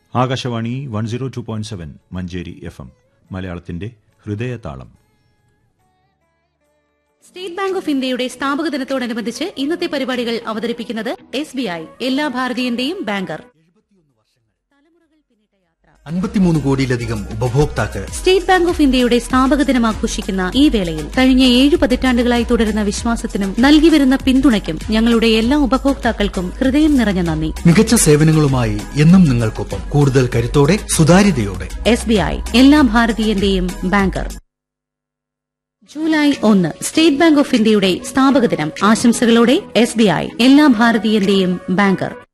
Akashvani one zero two point seven Manjeri F M മലയാളത്തിന്റെ ഹൃദയതാളം state Bank of ഇന്ത്യയുടെ സ്ഥാപക ദിനത്തോടനുബന്ധിച്ച് ഇന്നത്തെ പരിപാടികൾ അവതരിപ്പിക്കുന്നത് എസ് ബി ഐ എല്ലാ ഭാരതീയന്റെയും ബാങ്കർ അൻപത്തിമൂന്ന് കോടിയിലധികം ഉപഭോക്താക്കൾ സ്റ്റേറ്റ് ബാങ്ക് ഓഫ് ഇന്ത്യയുടെ സ്ഥാപക ദിനം ആഘോഷിക്കുന്ന ഈ വേളയിൽ കഴിഞ്ഞ ഏഴ് പതിറ്റാണ്ടുകളായി തുടരുന്ന വിശ്വാസത്തിനും നൽകി വരുന്ന പിന്തുണയ്ക്കും ഞങ്ങളുടെ എല്ലാ ഉപഭോക്താക്കൾക്കും ഹൃദയം നിറഞ്ഞ നന്ദി മികച്ച സേവനങ്ങളുമായി എന്നും നിങ്ങൾക്കൊപ്പം കൂടുതൽ കരുത്തോടെ സുതാര്യതയോടെ എസ് ബി ഐ എല്ലാ ഭാരതീയന്റെയും ബാങ്കർ ജൂലൈ ഒന്ന് സ്റ്റേറ്റ് ബാങ്ക് ഓഫ് ഇന്ത്യയുടെ സ്ഥാപക ദിനം ആശംസകളോടെ എസ് ബി ഐ എല്ലാ ഭാരതീയന്റെയും ബാങ്കർ